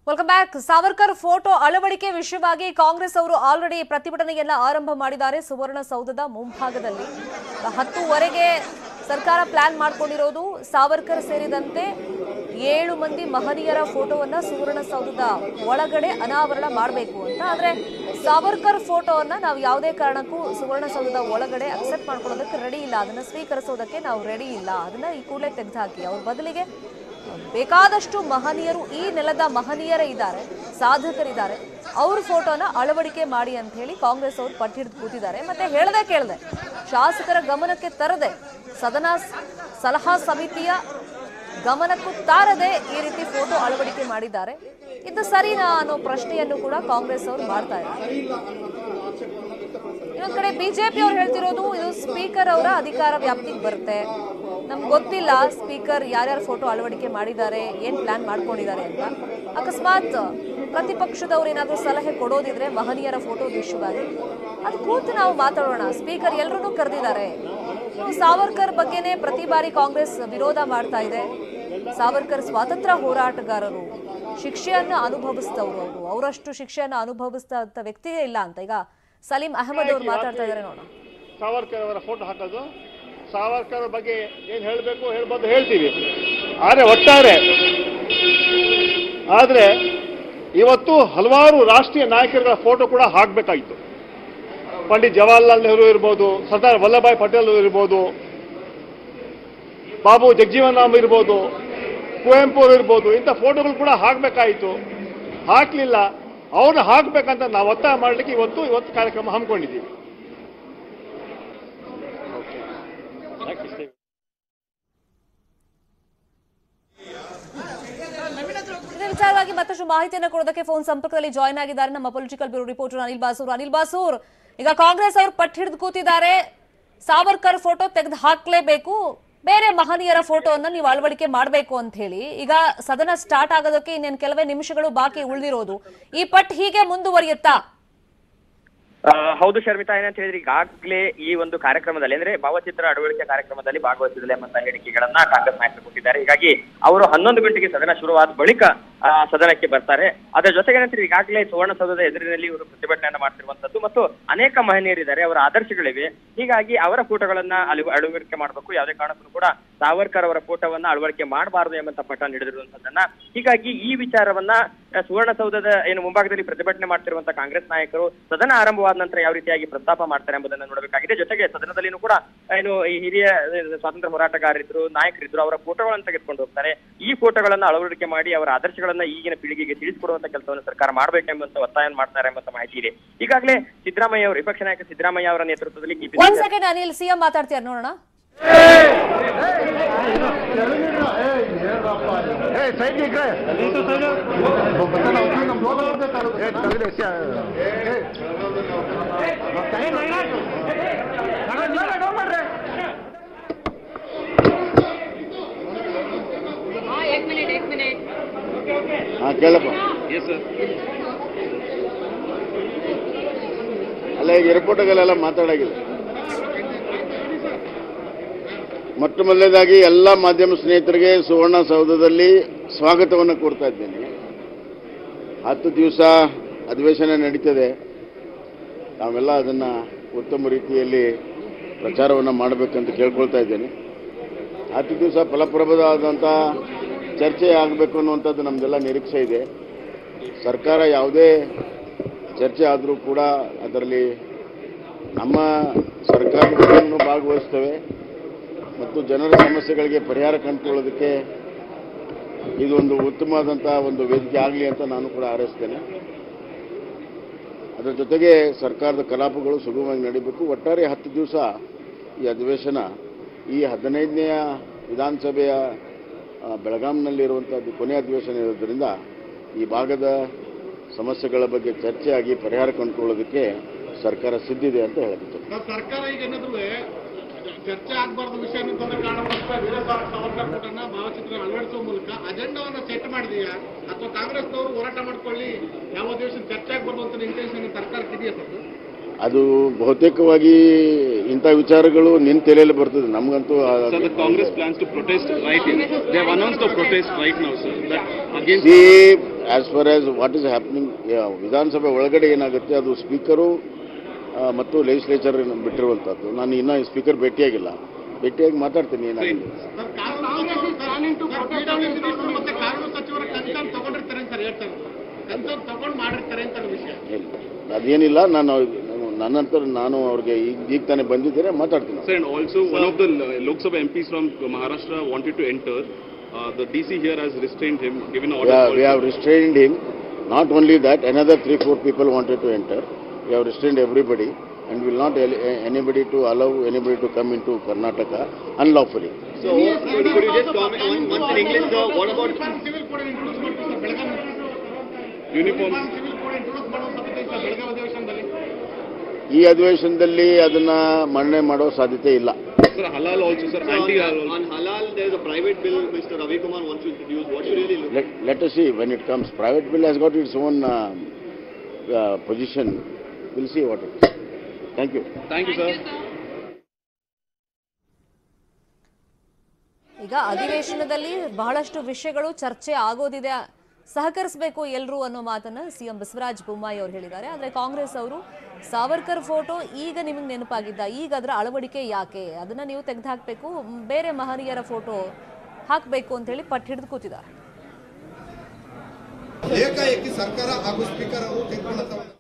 Welcome back Savarkar photo ಅಳವಡಿಕೆ ವಿಷಯವಾಗಿ ಕಾಂಗ್ರೆಸ್ ಅವರು ಆಲ್ರೆಡಿ ಪ್ರತಿಭಟನೆಯನ್ನ ಆರಂಭ ಮಾಡಿದ್ದಾರೆ ಸುವರ್ಣಸೌಧದ ಮುಂಭಾಗದಲ್ಲಿ ಹತ್ತುವರೆಗೆ ಸರ್ಕಾರ ಪ್ಲಾನ್ ಮಾಡ್ಕೊಂಡಿರೋದು ಸಾವರ್ಕರ್ ಸೇರಿದಂತೆ ಏಳು ಮಂದಿ ಮಹನೀಯರ ಫೋಟೋವನ್ನ ಸುವರ್ಣಸೌಧದ ಒಳಗಡೆ ಅನಾವರಣ ಮಾಡಬೇಕು ಅಂತ ಆದ್ರೆ ಸಾವರ್ಕರ್ ಫೋಟೋವನ್ನ ನಾವು ಯಾವುದೇ ಕಾರಣಕ್ಕೂ ಸುವರ್ಣಸೌಧದ ಒಳಗಡೆ ಅಕ್ಸೆಪ್ಟ್ ಮಾಡ್ಕೊಳ್ಳೋದಕ್ಕೆ ರೆಡಿ ಇಲ್ಲ ಅದನ್ನ ಸ್ವೀಕರಿಸೋದಕ್ಕೆ ನಾವು ರೆಡಿ ಇಲ್ಲ ಅದನ್ನ ಈ ಕೂಡಲೇ ತೆಗೆದುಹಾಕಿ ಅವ್ರ ಬದಲಿಗೆ ಬೇಕಾದಷ್ಟು ಮಹನೀಯರು ಈ ನೆಲದ ಮಹನೀಯರೇ ಇದ್ದಾರೆ ಸಾಧಕರಿದ್ದಾರೆ ಅವ್ರ ಫೋಟೋನ ಅಳವಡಿಕೆ ಮಾಡಿ ಅಂತ ಹೇಳಿ ಕಾಂಗ್ರೆಸ್ ಅವರು ಪಟ್ಟಿಡಿದು ಕೂತಿದ್ದಾರೆ ಮತ್ತೆ ಹೇಳದೆ ಕೇಳದೆ ಶಾಸಕರ ಗಮನಕ್ಕೆ ತರದೆ ಸದನ ಸ್- ಸಲಹಾ ಸಮಿತಿಯ ಗಮನಕ್ಕೂ ತಾರದೆ ಈ ರೀತಿ ಫೋಟೋ ಅಳವಡಿಕೆ ಮಾಡಿದ್ದಾರೆ ಇದು ಸರಿನಾ ಅನ್ನೋ ಪ್ರಶ್ನೆಯನ್ನು ಕೂಡ ಕಾಂಗ್ರೆಸ್ ಅವರು ಮಾಡ್ತಾ ಇದ್ದಾರೆ ಇನ್ನೊಂದ್ ಕಡೆ ಬಿಜೆಪಿ ಅವ್ರು ಹೇಳ್ತಿರೋದು ಇದು ಸ್ಪೀಕರ್ ಅವರ ಅಧಿಕಾರ ವ್ಯಾಪ್ತಿಗೆ ಬರುತ್ತೆ ನಮ್ಗೆ ಗೊತ್ತಿಲ್ಲ ಸ್ಪೀಕರ್ ಯಾರ್ಯಾರ ಫೋಟೋ ಅಳವಡಿಕೆ ಮಾಡಿದ್ದಾರೆ ಏನ್ ಪ್ಲಾನ್ ಮಾಡ್ಕೊಂಡಿದ್ದಾರೆ ಅಂತ ಅಕಸ್ಮಾತ್ ಪ್ರತಿಪಕ್ಷದವ್ರು ಏನಾದ್ರೂ ಸಲಹೆ ಕೊಡೋದಿದ್ರೆ ಮಹನೀಯರ ಫೋಟೋ ವಿಷಯವಾಗಿ ಅದು ಕೂತು ನಾವು ಮಾತಾಡೋಣ ಸ್ಪೀಕರ್ ಎಲ್ರೂ ಕರೆದಿದ್ದಾರೆ ಈ ಸಾವರ್ಕರ್ ಬಗ್ಗೆನೇ ಪ್ರತಿ ಬಾರಿ ಕಾಂಗ್ರೆಸ್ ವಿರೋಧ ಮಾಡ್ತಾ ಇದೆ ಸಾವರ್ಕರ್ ಸ್ವಾತಂತ್ರ್ಯ ಹೋರಾಟಗಾರರು ಶಿಕ್ಷೆಯನ್ನ ಅನುಭವಿಸ್ತವ್ರು ಅವರು ಅವರಷ್ಟು ಶಿಕ್ಷೆಯನ್ನ ಅನುಭವಿಸಿದ ವ್ಯಕ್ತಿಯೇ ಇಲ್ಲ ಅಂತ ಈಗ ಸಲೀಂ ಅಹಮದ್ ಅವ್ರು ಮಾತಾಡ್ತಾ ಇದ್ದಾರೆ ನೋಡೋಣ ಸಾವರ್ಕರ್ ಅವರ ಫೋಟೋ ಹಾಕೋದು ಸಾವರ್ಕರ್ ಬಗ್ಗೆ ಏನು ಹೇಳಬೇಕು ಹೇಳ್ಬೋದು ಹೇಳ್ತೀವಿ ಆದರೆ ಒಟ್ಟಾರೆ ಆದರೆ ಇವತ್ತು ಹಲವಾರು ರಾಷ್ಟ್ರೀಯ ನಾಯಕರುಗಳ ಫೋಟೋ ಕೂಡ ಹಾಕಬೇಕಾಗಿತ್ತು ಪಂಡಿತ್ ಜವಾಹರ್ಲಾಲ್ ನೆಹರು ಇರ್ಬೋದು ಸರ್ದಾರ್ ವಲ್ಲಭಾಯ್ ಪಟೇಲ್ ಇರ್ಬೋದು ಬಾಬು ಜಗಜೀವನ್ ರಾಮ್ ಇರ್ಬೋದು ಕುವೆಂಪು ಅವ್ರು ಇರ್ಬೋದು ಇಂಥ ಫೋಟೋಗಳು ಕೂಡ ಹಾಕಬೇಕಾಯಿತು ಹಾಕಲಿಲ್ಲ ಅವ್ರನ್ನ ಹಾಕ್ಬೇಕಂತ ನಾವು ಒತ್ತಾಯ ಮಾಡಲಿಕ್ಕೆ ಇವತ್ತು ಇವತ್ತು ಕಾರ್ಯಕ್ರಮ ಹಮ್ಮಿಕೊಂಡಿದ್ದೀವಿ ಇದೇ ವಿಚಾರವಾಗಿ ಮತ್ತಷ್ಟು ಮಾಹಿತಿಯನ್ನು ಕೊಡೋದಕ್ಕೆ ಫೋನ್ ಸಂಪರ್ಕದಲ್ಲಿ ಜಾಯ್ನ್ ಆಗಿದ್ದಾರೆ ನಮ್ಮ political bureau reporter Anil Basur Anil Basur ಈಗ ಕಾಂಗ್ರೆಸ್ ಅವರು ಪಟ್ಟು ಹಿಡಿದು ಕೂತಿದ್ದಾರೆ ಸಾವರ್ಕರ್ ಫೋಟೋ ತೆಗೆದು ಹಾಕ್ಲೇಬೇಕು ಬೇರೆ ಮಹನೀಯರ ಫೋಟೋವನ್ನ ನೀವು ಅಳವಡಿಕೆ ಮಾಡಬೇಕು ಅಂತ ಹೇಳಿ ಈಗ ಸದನ ಸ್ಟಾರ್ಟ್ ಆಗೋದಕ್ಕೆ ಇನ್ನೇನು ಕೆಲವೇ ನಿಮಿಷಗಳು ಬಾಕಿ ಉಳಿದಿರೋದು ಈ ಪಟ್ ಹೀಗೆ ಮುಂದುವರಿಯುತ್ತಾ ಆ, ಹೌದು ಶರ್ಮಿತಾ ಏನಂತ ಹೇಳಿದ್ರೆ ಈಗಾಗಲೇ ಈ ಒಂದು ಕಾರ್ಯಕ್ರಮದಲ್ಲಿ ಅಂದ್ರೆ ಭಾವಚಿತ್ರ ಅಳವಡಿಕೆ ಕಾರ್ಯಕ್ರಮದಲ್ಲಿ ಭಾಗವಹಿಸಿದಲೆ ಎಂಬಂತ ಹೇಳಿಕೆಗಳನ್ನ ಕಾಂಗ್ರೆಸ್ ನಾಯಕರು ಕೊಟ್ಟಿದ್ದಾರೆ ಹೀಗಾಗಿ ಅವರು ಹನ್ನೊಂದು ಗಂಟೆಗೆ ಸದನ ಶುರುವಾದ ಬಳಿಕ ಆ, ಸದನಕ್ಕೆ ಬರ್ತಾರೆ ಅದರ ಜೊತೆಗೆ ಏನಂದ್ರೆ ಈಗಾಗಲೇ ಸುವರ್ಣಸೌಧದ ಎದುರಿನಲ್ಲಿ ಇವರು ಪ್ರತಿಭಟನೆಯನ್ನ ಮಾಡ್ತಿರುವಂತದ್ದು ಮತ್ತು ಅನೇಕ ಮಹನೀಯರಿದ್ದಾರೆ ಅವರ ಆದರ್ಶಗಳಿವೆ ಹೀಗಾಗಿ ಅವರ ಫೋಟೋಗಳನ್ನ ಅಳವ- ಅಳವಡಿಕೆ ಮಾಡಬೇಕು ಯಾವುದೇ ಕಾರಣಕ್ಕೂ ಕೂಡ ಸಾವರ್ಕರ್ ಅವರ ಫೋಟೋವನ್ನ ಅಳವಡಿಕೆ ಮಾಡಬಾರದು ಎಂಬಂತ ಪಟ್ಟ ನೀಡಿರುವಂತದ್ದನ್ನ ಹೀಗಾಗಿ ಈ ವಿಚಾರವನ್ನ ಆ, ಸುವರ್ಣಸೌಧದ ಏನು ಮುಂಭಾಗದಲ್ಲಿ ಪ್ರತಿಭಟನೆ ಮಾಡ್ತಿರುವಂತ ಕಾಂಗ್ರೆಸ್ ನಾಯಕರು ಸದನ ಆರಂಭವಾದ ನಂತರ ಯಾವ ರೀತಿಯಾಗಿ ಪ್ರಸ್ತಾಪ ಮಾಡ್ತಾರೆ ಎಂಬುದನ್ನು ನೋಡಬೇಕಾಗಿದೆ ಜೊತೆಗೆ ಸದನದಲ್ಲಿನೂ ಕೂಡ ಏನು ಈ ಹಿರಿಯ ಆ, ಸ್ವಾತಂತ್ರ್ಯ ಹೋರಾಟಗಾರರಿದ್ರು ನಾಯಕರಿದ್ರು ಅವರ ಫೋಟೋಗಳನ್ನು ತೆಗೆದುಕೊಂಡು ಹೋಗ್ತಾರೆ ಈ ಫೋಟೋಗಳನ್ನ ಅಳವಡಿಕೆ ಮಾಡಿ ಅವರ ಆದರ್ಶಗಳನ್ನ ಈಗಿನ ಪೀಳಿಗೆಗೆ ತಿಳಿಸಿಕೊಡುವಂತ ಕೆಲಸವನ್ನು ಸರ್ಕಾರ ಮಾಡಬೇಕೆಂಬಂತ ಒತ್ತಾಯ ಮಾಡ್ತಾರೆ ಎಂಬಂತ ಮಾಹಿತಿ ಇದೆ ಈಗಾಗಲೇ ಸಿದ್ದರಾಮಯ್ಯ ಅವರು ವಿಪಕ್ಷ ನಾಯಕ ಸಿದ್ದರಾಮಯ್ಯ ಅವರ ನೇತೃತ್ವದಲ್ಲಿ ಕೆಪಿಸಿಸಿ ಒಂದ್ ಸೆಕೆಂಡ್ ಅನಿಲ್ ಸಿಎಂ ಮಾತಾಡ್ತೀರ ನೋಡೋಣ एक मिनट एक मिनट ಹಾಂ ಕೇಳಪ್ಪ ಅಲ್ಲ ಈಗ ಏರ್ಪೋರ್ಟ್ಗಳೆಲ್ಲ ಮಾತಾಡಾಗಿಲ್ಲ ಮೊಟ್ಟ ಮೊದಲನೇದಾಗಿ ಎಲ್ಲ ಮಾಧ್ಯಮ ಸ್ನೇಹಿತರಿಗೆ ಸುವರ್ಣಸೌಧದಲ್ಲಿ ಸ್ವಾಗತವನ್ನು ಕೊಡ್ತಾ ಇದ್ದೇನೆ ಹತ್ತು ದಿವಸ ಅಧಿವೇಶನ ನಡೀತದೆ ನಾವೆಲ್ಲ ಅದನ್ನು ಉತ್ತಮ ರೀತಿಯಲ್ಲಿ ಪ್ರಚಾರವನ್ನು ಮಾಡಬೇಕಂತ ಕೇಳ್ಕೊಳ್ತಾ ಇದ್ದೇನೆ ಹತ್ತು ದಿವಸ ಫಲಪ್ರದವಾದಂಥ ಚರ್ಚೆ ಆಗಬೇಕು ಅನ್ನುವಂಥದ್ದು ನಮ್ಮದೆಲ್ಲ ನಿರೀಕ್ಷೆ ಇದೆ ಸರ್ಕಾರ ಯಾವುದೇ ಚರ್ಚೆ ಆದರೂ ಕೂಡ ಅದರಲ್ಲಿ ನಮ್ಮ ಸರ್ಕಾರವನ್ನು ಭಾಗವಹಿಸ್ತೇವೆ ಮತ್ತು ಜನರ ಸಮಸ್ಯೆಗಳಿಗೆ ಪರಿಹಾರ ಕಂಡುಕೊಳ್ಳೋದಕ್ಕೆ ಇದೊಂದು ಉತ್ತಮವಾದಂಥ ಒಂದು ವೇದಿಕೆ ಆಗಲಿ ಅಂತ ನಾನು ಕೂಡ ಹಾರೈಸ್ತೇನೆ ಅದರ ಜೊತೆಗೆ ಸರ್ಕಾರದ ಕಲಾಪಗಳು ಸುಗಮವಾಗಿ ನಡೀಬೇಕು ಒಟ್ಟಾರೆ ಹತ್ತು ದಿವಸ ಈ ಅಧಿವೇಶನ ಈ ಹದಿನೈದನೆಯ ವಿಧಾನಸಭೆಯ ಆ, ಬೆಳಗಾಂನಲ್ಲಿರುವಂಥದ್ದು ಕೊನೆಯ ಅಧಿವೇಶನ ಇರೋದ್ರಿಂದ ಈ ಭಾಗದ ಸಮಸ್ಯೆಗಳ ಬಗ್ಗೆ ಚರ್ಚೆ ಆಗಿ ಪರಿಹಾರ ಕಂಡುಕೊಳ್ಳೋದಕ್ಕೆ ಸರ್ಕಾರ ಸಿದ್ಧಿದೆ ಅಂತ ಹೇಳಬೇಕು ನಾವು ಸರ್ಕಾರ ಈಗ ಏನಾದ್ರು ಚರ್ಚೆ ಆಗಬಾರ್ದು ವಿಷಯ ಅನ್ನೋದನ್ನ ಕಾರಣಕ್ಕೋಸ್ಕರ ವೀರ ಸಾವರ್ಕರ್ ಫೋಟೋನ ಭಾವಚಿತ್ರ ಅಳವಡಿಸುವ ಮೂಲಕ ಅಜೆಂಡಾವನ್ನ ಸೆಟ್ ಮಾಡಿದೆಯಾ ಅಥವಾ ಕಾಂಗ್ರೆಸ್ನವರು ಹೋರಾಟ ಮಾಡ್ಕೊಳ್ಳಿ ಯಾವ ದಿವಸ ಚರ್ಚೆ ಆಗಬಾರ್ದು ಅಂತ ಇಂಟೆನ್ಷನ್ ಸರ್ಕಾರಕ್ಕೆ ಇದೆಯಾ ಸರ್ ಅದು ಬಹುತೇಕವಾಗಿ ಇಂಥ ವಿಚಾರಗಳು ನಿನ್ನ ತಲೆಯಲ್ಲಿ ಬರ್ತದೆ ನಮಗಂತೂ ಆ- Sir, the Congress plans to protest right in. They have announced a protest right now, sir. That against. See as far as what is happening ವಿಧಾನಸಭೆ ಒಳಗಡೆ ಏನಾಗುತ್ತೆ ಅದು ಸ್ಪೀಕರು ಆ, ಮತ್ತು ಲೆಜಿಸ್ಲೇಚರ್ ಬಿಟ್ಟಿರುವಂಥದ್ದು ನಾನು ಇನ್ನೂ ಸ್ಪೀಕರ್ ಭೇಟಿಯಾಗಿಲ್ಲ ಭೇಟಿಯಾಗಿ ಮಾತಾಡ್ತೀನಿ ಏನಾಗಿದೆ ಸರ್, ಕಾನೂನು ಸಚಿವರು ಮತ್ತೆ ಕಾನೂನು ಸಚಿವರ ಕನ್ಸರ್ನ್ ತಗೊಂಡಿರ್ತಾರೆ ಅಂತ ಹೇಳ್ತಾರೆ ಕನ್ಸರ್ನ್ ತಗೊಂಡ್ ಮಾಡಿರ್ತಾರೆ ಅಂತ ವಿಷಯ ಇಲ್ಲ. ಅದೇನಿಲ್ಲ ನಾನು ಅವ್ರಿಗೆ- ನನ್ನಂತರ ನಾನು ಅವ್ರಿಗೆ ಈಗ ಈಗ ತಾನೇ ಬಂದಿದ್ದೇನೆ ಮಾತಾಡ್ತೀನಿ Sir, and also one of the uh, Lok Sabha MPs from Maharashtra wanted to enter. Uh, the DC here has restrained him, given We order. have, called- we have restrained him. Not only that, another three, four people wanted to enter. We have restrained everybody and will not al- anybody to allow anybody to come into Karnataka unlawfully. So, could, could you just comment one, once in English, sir, what about civil code introduce ಮಾಡ್ತಾರೆ sir Belagavi Uniform. Civil code introduce ಮಾಡೋ ಸಾಧ್ಯತೆ ಇಲ್ಲ ಬೆಳಗಾವಿ ಅಧಿವೇಶನದಲ್ಲಿ ಈ ಅಧಿವೇಶನದಲ್ಲಿ ಅದನ್ನ ಮಂಡನೆ ಮಾಡೋ ಸಾಧ್ಯತೆ ಇಲ್ಲ Sir, halal also, sir. So, Anti-halal on, also. on halal, there is a private bill Mr. Ravi Kumar wants to introduce. What you really look Let, let us see when it comes. Private bill has got its own uh, uh, position. We'll see what it is. Thank you. Thank you, sir. ಈಗ ಅಧಿವೇಶನದಲ್ಲಿ ಬಹಳಷ್ಟು ವಿಷಯಗಳು ಚರ್ಚೆ ಆಗೋದಿದೆ ಸಹಕರಿಸಬೇಕು ಎಲ್ಲರೂ ಅನ್ನೋ ಮಾತನ್ನ CM Basavaraj Bommai ಅವರು ಹೇಳಿದ್ದಾರೆ ಆದರೆ ಕಾಂಗ್ರೆಸ್ ಅವರು ಸಾವರ್ಕರ್ ಫೋಟೋ ಈಗ ನಿಮಗೆ ನೆನಪಾಗಿದ್ದ ಈಗ ಅದರ ಅಳವಡಿಕೆ ಯಾಕೆ ಅದನ್ನ ನೀವು ತೆಗೆದುಹಾಕಬೇಕು ಬೇರೆ ಮಹನೀಯರ ಫೋಟೋ ಹಾಕಬೇಕು ಅಂತ ಹೇಳಿ ಪಟ್ಟು ಹಿಡಿದು ಕೂತಿದ್ದಾರೆ ಏಕಾಏಕಿ ಸರ್ಕಾರ ಹಾಗೂ ಸ್ಪೀಕರ್ ಅವರು ತೆಗೆದುಕೊಂಡಂತ